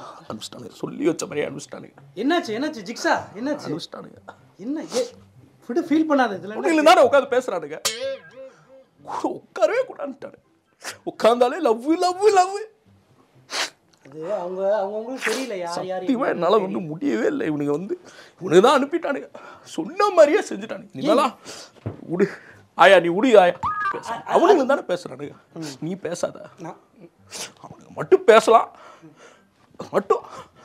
அனுப்பிச்சிட்டானுங்க சொல்லி வச்ச மாதிரியே அனுப்பிச்சிட்டானுங்க என்னாச்சு என்னாச்சு ஜிக்ஸா என்னாச்சு அனுப்பிச்சிட்டானுங்க என்ன ஏ விடு ஃபீல் பண்ணாத இதுல என்ன? உடனே தானே உட்காந்து பேசுறானுங்க கூட உட்காரவே கூடாதுட்டானு உட்காந்தாலே லவ் லவ் லவ் அது அவங்க அவங்கவுங்களுக்கு தெரியல யார் யார் சத்தியமா என்னால வந்து முடியவே இல்லை இவனுங்க வந்து இவனுக்கு தான் அனுப்பிட்டானுங்க சொன்ன மாதிரியே செஞ்சுட்டானுங்க நீலாம் விடு ஆயா நீ விடு ஆயா பேச அவனுங்க தானே பேசுறானுங்க நீ பேசாத நான் அவனுங்க மட்டும் பேசலாம் மட்டும்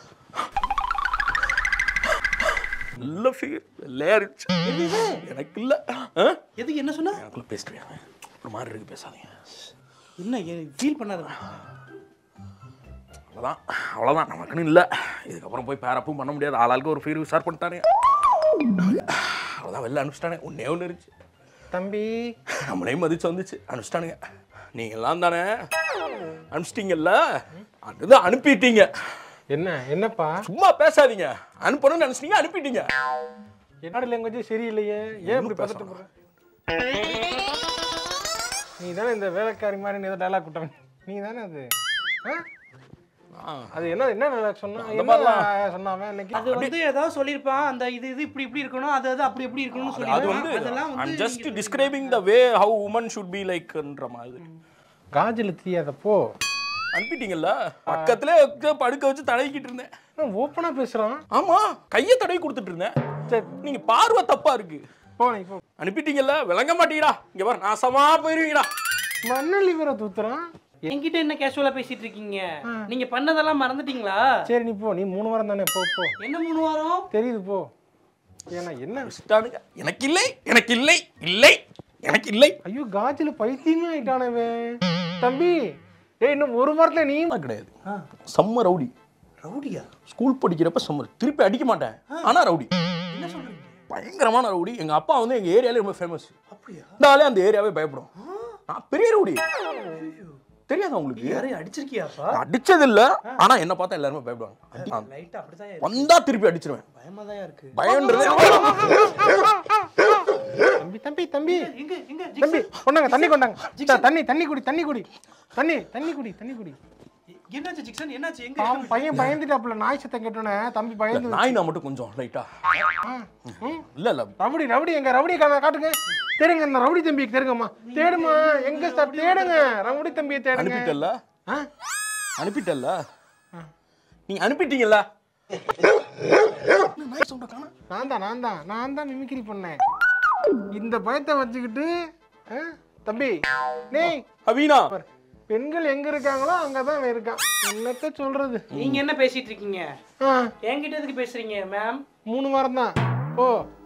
நல்ல ஃபிகர் வெள்ளையாரிச்சு எனக்கு இல்லை ஆ எதுக்கு என்ன சொன்னா எனக்குள்ள பேசுறேன் ஒரு மாதிரி இருக்கு பேசாதீங்க என்ன ஃபீல் பண்ணாத அவ்வளோதான் அவ்வளோதான் நமக்குன்னு இல்லை இதுக்கப்புறம் போய் பேரப்பும் பண்ண முடியாது ஆளாளுக்கு ஒரு ஃபீர் விசார் பண்ணிட்டானே அவ்வளோதான் வெளில அனுப்பிச்சிட்டானே ஒன்றே ஒன்று இருந்துச்சு தம்பி நம்மளையும் மதிச்சு வந்துச்சு அனுப்பிச்சிட்டானுங்க நீங்கள்லாம் தானே அனுப்பிச்சிட்டீங்கல்ல அதுதான் அனுப்பிட்டீங்க என்ன என்னப்பா சும்மா பேசாதீங்க அனுப்பணும்னு நினச்சிட்டீங்க அனுப்பிட்டீங்க என்னோட லாங்குவேஜ் சரியில்லையே ஏன் இப்படி பதட்டு போடுற நீ தானே இந்த வேலைக்காரி மாதிரி நீ ஏதோ டைலாக் விட்டவன் நீ தானே அது ஆ? ஆ, அது என்ன என்ன டைலாக் சொன்னா அந்த என்ன சொன்னாவன் இன்னைக்கு அது வந்து ஏதாவது சொல்லியிருப்பான் அந்த இது இது இப்படி இப்படி இருக்கணும் அது அது அப்படி இப்படி இருக்கணும்னு அது சொல்லி வந்து அதெல்லாம் ஐம் வந்து just describing the way how woman should be லைக்ன்ற மாதிரி காஜில் தெரியாத போ அனுப்பிட்டீங்கல்ல பக்கத்துல வச்சு படுக்க வச்சு தடவிக்கிட்டு இருந்தேன் ஓப்பனா பேசுறான் ஆமா கையை தடவி கொடுத்துட்டு இருந்தேன் சரி நீங்க பார்வை தப்பா இருக்கு போ நீ போ அனுப்பிட்டீங்கல்ல விளங்க மாட்டீங்கடா இங்க பாரு நாசமா போயிருவீங்கடா மண்ணள்ளி வேற தூத்துறான் என்கிட்ட என்ன கேஷுவலா பேசிட்டு இருக்கீங்க நீங்க பண்ணதெல்லாம் மறந்துட்டீங்களா சரி நீ போ நீ மூணு வாரம் தானே போ போ என்ன மூணு வாரம் தெரியுது போ ஏன்னா என்ன வச்சுட்டானுங்க. எனக்கு இல்லை எனக்கு இல்லை இல்லை எனக்கு இல்லை ஐயோ காஜில பைத்தியமே ஆயிட்டானவே தம்பி ஏய் இன்னும் ஒரு வாரத்துல நீ அதெல்லாம் கிடையாது செம்ம ரவுடி ரவுடியா ஸ்கூல் படிக்கிறப்ப செம்ம திருப்பி அடிக்க மாட்டேன் ஆனா ரவுடி என்ன சொல்றீங்க பயங்கரமான ரவுடி எங்க அப்பா வந்து எங்க ஏரியாலே ரொம்ப ஃபேமஸ் அப்படியா இந்த ஆளே அந்த ஏரியாவே பயப்படும் நான் பெரிய ரவுடி தெரியாதா உங்களுக்கு யாரையும் அடிச்சிருக்கியாப்பா அடிச்சது இல்ல ஆனா என்ன பார்த்தா எல்லாருமே பயப்படுவாங்க அடி- லைட்டா அப்படிதான் இருக்கு. வந்தா திருப்பி அடிச்சிருவேன் பயமா தான் இருக்கு பயன்றது தம்பி தம்பி தம்பி எங்க எங்க தம்பி கொண்டாங்க தண்ணி கொண்டாங்க சா, தண்ணி தண்ணி குடி தண்ணி குடி தண்ணி தண்ணி குடி தண்ணி குடி என்னாச்சு ஜிக்சன் என்னாச்சு எங்க பாவம் பையன் பயந்துட்டாப்புல நாய் சத்தம் கேட்டோன்னே தம்பி பயந்து நாய் நான் மட்டும் கொஞ்சம் லைட்டா ஆ, ம். இல்ல இல்ல ரவுடி ரவுடி எங்க ரவுடி கா- காட்டுங்க தேடுங்க இந்த ரவுடி தம்பியை தேடுங்கம்மா தேடுமா எங்க சார் தேடுங்க ரவுடி தம்பியை தேடுங்க அனுப்பிட்டல்ல ஆ? அனுப்பிட்டல்ல நீங்க அனுப்பிட்டீங்கல்ல என்ன நாய் சவுண்ட காணோம்? நான் தான் நான் தான் நான் தான் மிமிக்ரி பண்ணேன் இந்த பயத்தை வச்சுக்கிட்டு ஆ, தம்பி டேய் அவீனா பாரு, பெண்கள் எங்க இருக்காங்களோ அங்கதான் அவன் இருக்கான் என்னத்த சொல்றது நீங்க என்ன பேசிட்டு இருக்கீங்க ஆ, என்கிட்ட எதுக்கு பேசுறீங்க மேம் மூணு வாரம் தான் ஓ